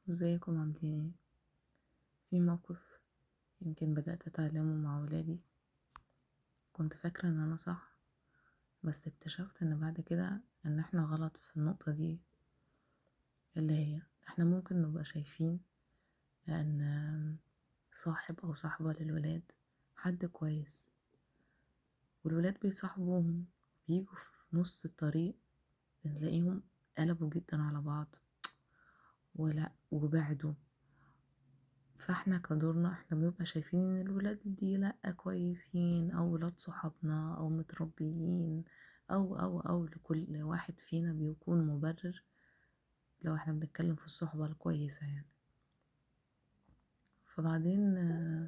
ازيكم عاملين ايه في موقف يمكن بدأت أتعلمه مع ولادي كنت فاكرة ان انا صح بس اكتشفت ان بعد كده ان احنا غلط في النقطة دي اللي هي احنا ممكن نبقى شايفين ان صاحب او صاحبة للولاد حد كويس والولاد بيصاحبوهم بيجوا في نص الطريق بنلاقيهم قلبوا جدا على بعض ولا وبعدوا فاحنا كدورنا احنا بنبقى شايفين ان الولاد دي لأ كويسين او ولاد صحابنا او متربيين او او او لكل واحد فينا بيكون مبرر لو احنا بنتكلم في الصحبة الكويسة يعني فبعدين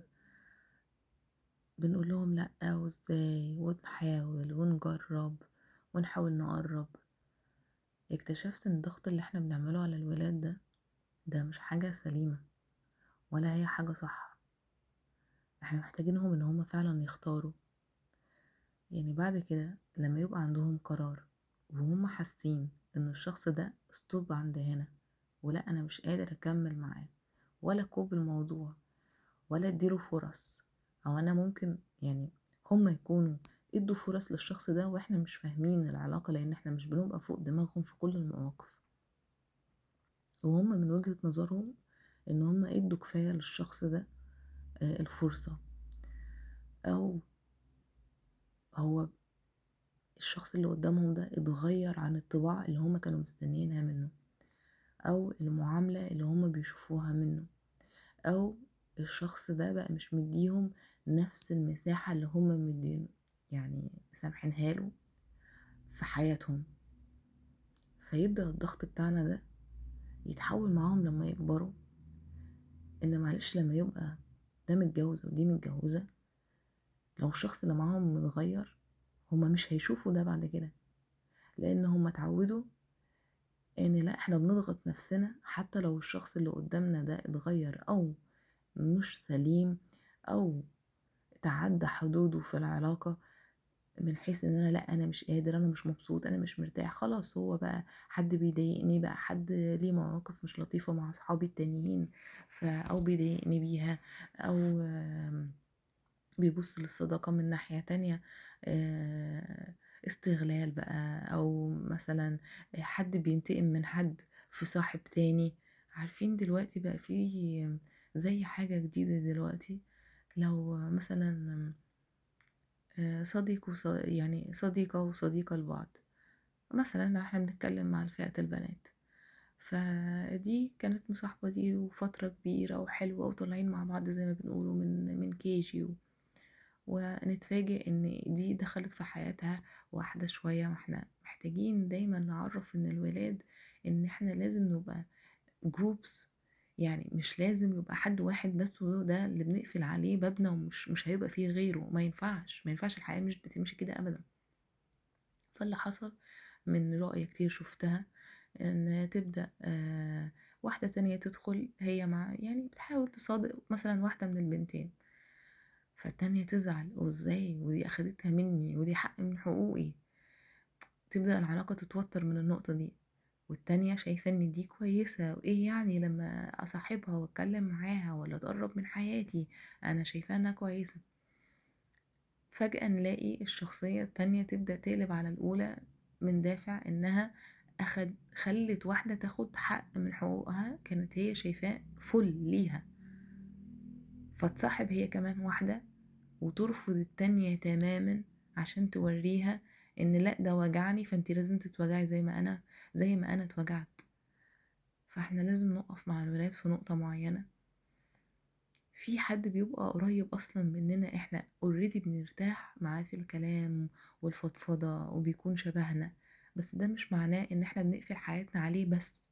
بنقول لهم لأ وازاي ونحاول ونجرب ونحاول نقرب اكتشفت ان الضغط اللي احنا بنعمله على الولاد ده ده مش حاجة سليمة ولا هي حاجة صح احنا محتاجينهم ان هما فعلا يختاروا يعني بعد كده لما يبقى عندهم قرار وهم حاسين ان الشخص ده ستوب عند هنا ولا انا مش قادر اكمل معاه ولا كوب الموضوع ولا اديله فرص او انا ممكن يعني هما يكونوا ادوا فرص للشخص ده واحنا مش فاهمين العلاقة لان احنا مش بنبقى فوق دماغهم في كل المواقف وهم من وجهة نظرهم ان هم ادوا كفاية للشخص ده الفرصة او هو الشخص اللي قدامهم ده اتغير عن الطباع اللي هم كانوا مستنيينها منه او المعاملة اللي هم بيشوفوها منه او الشخص ده بقى مش مديهم نفس المساحة اللي هم مدينه يعني سامحينها له في حياتهم فيبدأ الضغط بتاعنا ده يتحول معاهم لما يكبروا ان معلش لما يبقى ده متجوز ودي متجوزة لو الشخص اللي معاهم متغير هما مش هيشوفوا ده بعد كده لان هما اتعودوا ان لا احنا بنضغط نفسنا حتى لو الشخص اللي قدامنا ده اتغير او مش سليم او تعدى حدوده في العلاقة من حيث ان انا لا انا مش قادر انا مش مبسوط انا مش مرتاح خلاص هو بقى حد بيضايقني بقى حد ليه مواقف مش لطيفة مع صحابي التانيين ف او بيضايقني بيها او بيبص للصداقة من ناحية تانية استغلال بقى او مثلا حد بينتقم من حد في صاحب تاني عارفين دلوقتي بقى في زي حاجة جديدة دلوقتي لو مثلا صديق وص... يعني صديقة وصديقة لبعض مثلا لو احنا بنتكلم مع فئة البنات فدي كانت مصاحبة دي وفترة كبيرة وحلوة وطالعين مع بعض زي ما بنقولوا من من كيجي و... ونتفاجئ ان دي دخلت في حياتها واحدة شوية ما احنا محتاجين دايما نعرف ان الولاد ان احنا لازم نبقى جروبس يعني مش لازم يبقى حد واحد بس وهو ده اللي بنقفل عليه بابنا ومش مش هيبقى فيه غيره ما ينفعش ما ينفعش الحياة مش بتمشي كده ابدا فاللي حصل من رؤية كتير شفتها ان تبدأ آه واحدة تانية تدخل هي مع يعني بتحاول تصادق مثلا واحدة من البنتين فالتانية تزعل وازاي ودي اخدتها مني ودي حق من حقوقي تبدأ العلاقة تتوتر من النقطة دي والتانية شايفة ان دي كويسة وايه يعني لما اصاحبها واتكلم معاها ولا تقرب من حياتي انا شايفاها انها كويسة فجأة نلاقي الشخصية التانية تبدأ تقلب على الأولى من دافع إنها أخد خلت واحدة تاخد حق من حقوقها كانت هي شايفاه فل ليها فتصاحب هي كمان واحدة وترفض التانية تماما عشان توريها ان لا ده وجعني فانت لازم تتوجعي زي ما انا زي ما انا اتوجعت فاحنا لازم نقف مع الولاد في نقطة معينة في حد بيبقى قريب اصلا مننا احنا اوريدي بنرتاح معاه في الكلام والفضفضة وبيكون شبهنا بس ده مش معناه ان احنا بنقفل حياتنا عليه بس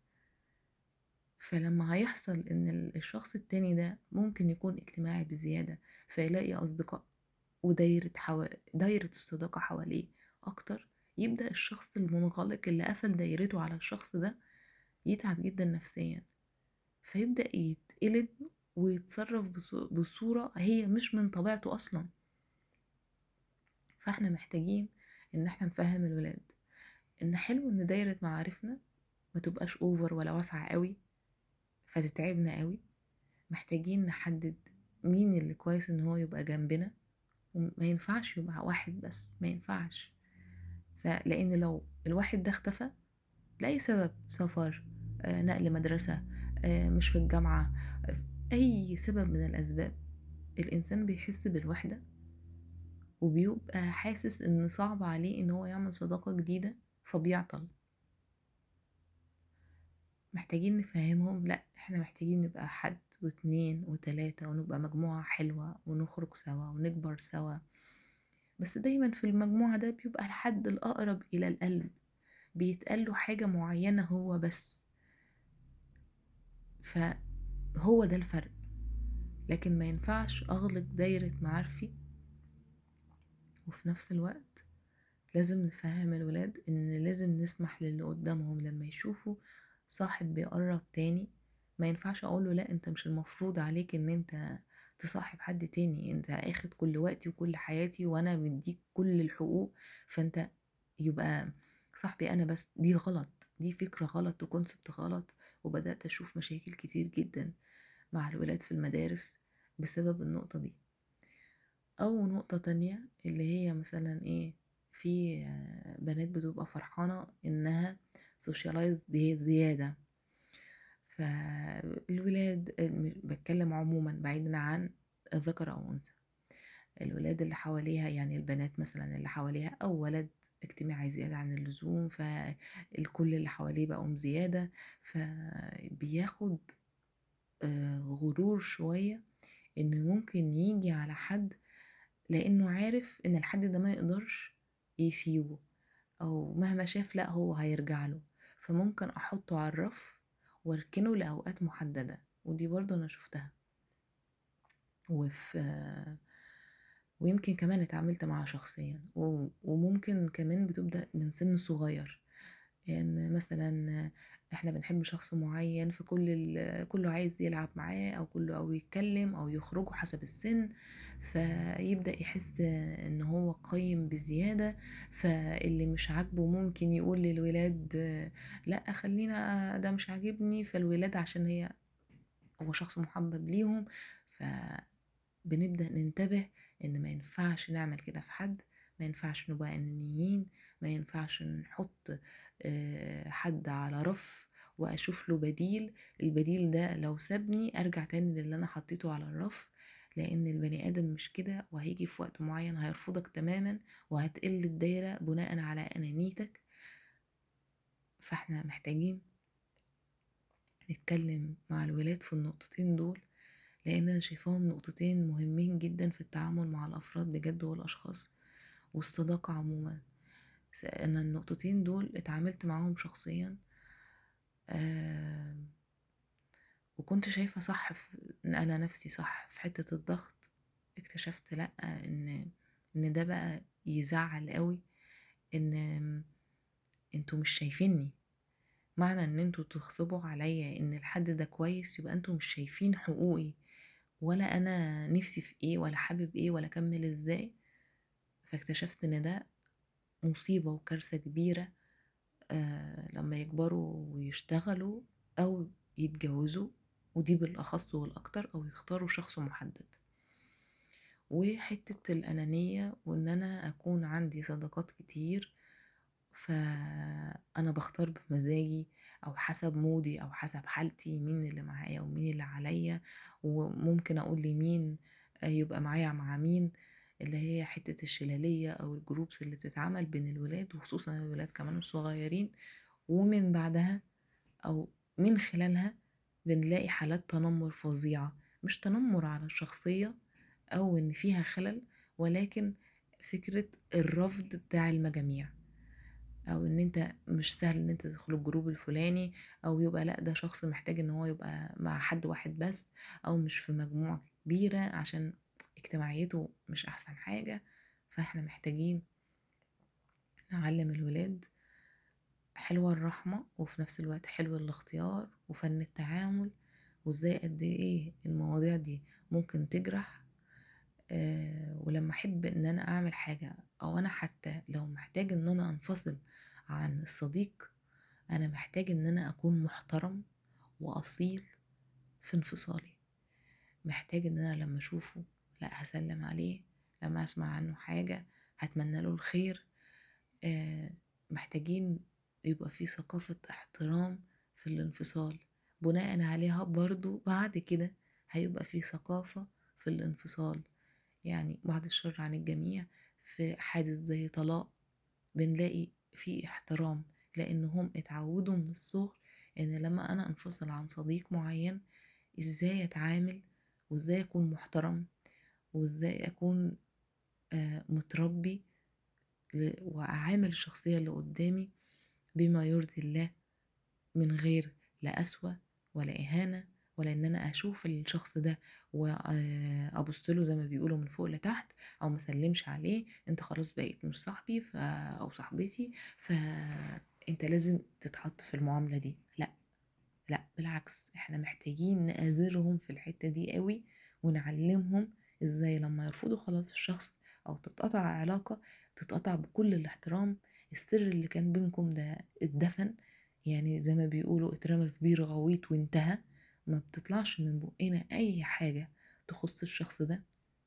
فلما هيحصل ان الشخص التاني ده ممكن يكون اجتماعي بزيادة فيلاقي اصدقاء ودايرة حوالي دايرة الصداقة حواليه اكتر يبدأ الشخص المنغلق اللي قفل دايرته على الشخص ده يتعب جدا نفسيا فيبدأ يتقلب ويتصرف بصورة هي مش من طبيعته أصلا فاحنا محتاجين ان احنا نفهم الولاد ان حلو ان دايرة معارفنا ما تبقاش اوفر ولا واسعة قوي فتتعبنا قوي محتاجين نحدد مين اللي كويس ان هو يبقى جنبنا وما ينفعش يبقى واحد بس ما ينفعش لان لو الواحد ده اختفى لأي سبب سفر آه، نقل مدرسة آه، مش في الجامعة أي سبب من الأسباب الإنسان بيحس بالوحدة وبيبقى حاسس إن صعب عليه إن هو يعمل صداقة جديدة فبيعطل محتاجين نفهمهم لأ احنا محتاجين نبقى حد واتنين وتلاتة ونبقى مجموعة حلوة ونخرج سوا ونكبر سوا بس دايما في المجموعة ده بيبقى الحد الأقرب إلى القلب بيتقال له حاجة معينة هو بس فهو ده الفرق لكن ما ينفعش أغلق دايرة معارفي وفي نفس الوقت لازم نفهم الولاد ان لازم نسمح للي قدامهم لما يشوفوا صاحب بيقرب تاني ما ينفعش اقوله لا انت مش المفروض عليك ان انت تصاحب حد تاني انت اخد كل وقتي وكل حياتي وانا مديك كل الحقوق فانت يبقى صاحبي انا بس دي غلط دي فكرة غلط وكونسبت غلط وبدأت اشوف مشاكل كتير جدا مع الولاد في المدارس بسبب النقطة دي او نقطة تانية اللي هي مثلا ايه في بنات بتبقى فرحانة انها سوشيالايز دي زيادة فالولاد بتكلم عموما بعيدا عن ذكر او انثى الولاد اللي حواليها يعني البنات مثلا اللي حواليها او ولد اجتماعي زيادة عن اللزوم فالكل اللي حواليه بقوا زيادة فبياخد غرور شوية ان ممكن يجي على حد لانه عارف ان الحد ده ما يقدرش يسيبه او مهما شاف لا هو هيرجع له فممكن احطه على الرف واركنه لاوقات محددة ودي برضه انا شفتها وفي ويمكن كمان اتعاملت معاه شخصيا وممكن كمان بتبدأ من سن صغير يعني مثلا احنا بنحب شخص معين فكل كله عايز يلعب معاه او كله او يتكلم او يخرجوا حسب السن فيبدأ يحس ان هو قيم بزيادة فاللي مش عاجبه ممكن يقول للولاد لا خلينا ده مش عاجبني فالولاد عشان هي هو شخص محبب ليهم فبنبدأ ننتبه ان ما ينفعش نعمل كده في حد ما ينفعش نبقى انانيين ما ينفعش نحط حد على رف واشوف له بديل البديل ده لو سابني ارجع تاني للي انا حطيته على الرف لان البني ادم مش كده وهيجي في وقت معين هيرفضك تماما وهتقل الدايره بناء على انانيتك فاحنا محتاجين نتكلم مع الولاد في النقطتين دول لان انا شايفاهم نقطتين مهمين جدا في التعامل مع الافراد بجد والاشخاص والصداقة عموما انا النقطتين دول اتعاملت معاهم شخصيا آه وكنت شايفة صح في ان انا نفسي صح في حتة الضغط اكتشفت لا ان ان ده بقى يزعل قوي ان انتوا مش شايفيني معنى ان انتوا تغصبوا عليا ان الحد ده كويس يبقى انتوا مش شايفين حقوقي ولا انا نفسي في ايه ولا حابب ايه ولا اكمل ازاي فاكتشفت ان ده مصيبة وكارثة كبيرة آه لما يكبروا ويشتغلوا او يتجوزوا ودي بالاخص والاكتر او يختاروا شخص محدد وحتة الأنانية وإن أنا أكون عندي صداقات كتير فأنا بختار بمزاجي أو حسب مودي أو حسب حالتي مين اللي معايا ومين اللي عليا وممكن أقول لمين يبقى معايا مع مين اللي هي حتة الشلالية أو الجروبس اللي بتتعمل بين الولاد وخصوصا الولاد كمان الصغيرين ومن بعدها أو من خلالها بنلاقي حالات تنمر فظيعة مش تنمر على الشخصية أو إن فيها خلل ولكن فكرة الرفض بتاع المجاميع او ان انت مش سهل ان انت تدخل الجروب الفلاني او يبقى لا ده شخص محتاج ان هو يبقى مع حد واحد بس او مش في مجموعة كبيرة عشان اجتماعيته مش احسن حاجة فاحنا محتاجين نعلم الولاد حلوة الرحمة وفي نفس الوقت حلو الاختيار وفن التعامل وازاي قد ايه المواضيع دي ممكن تجرح آه ولما احب ان انا اعمل حاجة او انا حتى لو محتاج ان انا انفصل عن الصديق انا محتاج ان انا اكون محترم واصيل في انفصالي محتاج ان انا لما اشوفه لا هسلم عليه لما اسمع عنه حاجة هتمنى له الخير آه محتاجين يبقى في ثقافة احترام في الانفصال بناء عليها برضو بعد كده هيبقى في ثقافة في الانفصال يعني بعد الشر عن الجميع في حادث زي طلاق بنلاقي في احترام لانهم اتعودوا من الصغر ان لما انا انفصل عن صديق معين ازاي اتعامل وازاي اكون محترم وازاي اكون آه متربي واعامل الشخصية اللي قدامي بما يرضي الله من غير لا قسوة ولا إهانة ولا إن أنا أشوف الشخص ده وأبص له زي ما بيقولوا من فوق لتحت أو مسلمش عليه أنت خلاص بقيت مش صاحبي ف... أو صاحبتي فأنت لازم تتحط في المعاملة دي لأ لأ بالعكس احنا محتاجين نآزرهم في الحتة دي قوي ونعلمهم ازاي لما يرفضوا خلاص الشخص أو تتقطع علاقة تتقطع بكل الاحترام السر اللي كان بينكم ده اتدفن يعني زي ما بيقولوا اترمى في بير غويط وانتهى ما بتطلعش من بقنا اي حاجة تخص الشخص ده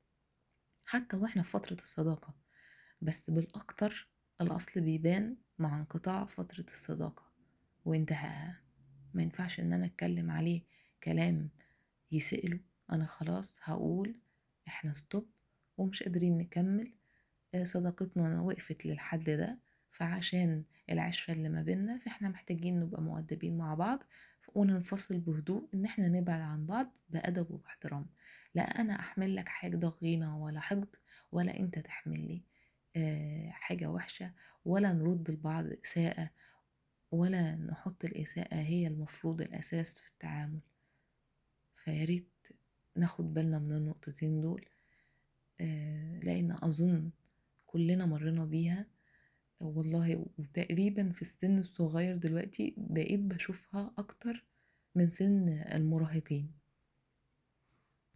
حتى واحنا في فترة الصداقة بس بالاكتر الاصل بيبان مع انقطاع فترة الصداقة وانتهائها ما ينفعش ان انا اتكلم عليه كلام يسأله انا خلاص هقول احنا ستوب ومش قادرين نكمل صداقتنا وقفت للحد ده فعشان العشرة اللي ما بينا فاحنا محتاجين نبقى مؤدبين مع بعض وننفصل بهدوء ان احنا نبعد عن بعض بأدب وباحترام لا انا احمل لك حاجة ضغينة ولا حقد ولا انت تحمل لي أه حاجة وحشة ولا نرد لبعض إساءة ولا نحط الإساءة هي المفروض الأساس في التعامل فياريت ناخد بالنا من النقطتين دول أه لأن أظن كلنا مرينا بيها والله وتقريبا في السن الصغير دلوقتي بقيت بشوفها اكتر من سن المراهقين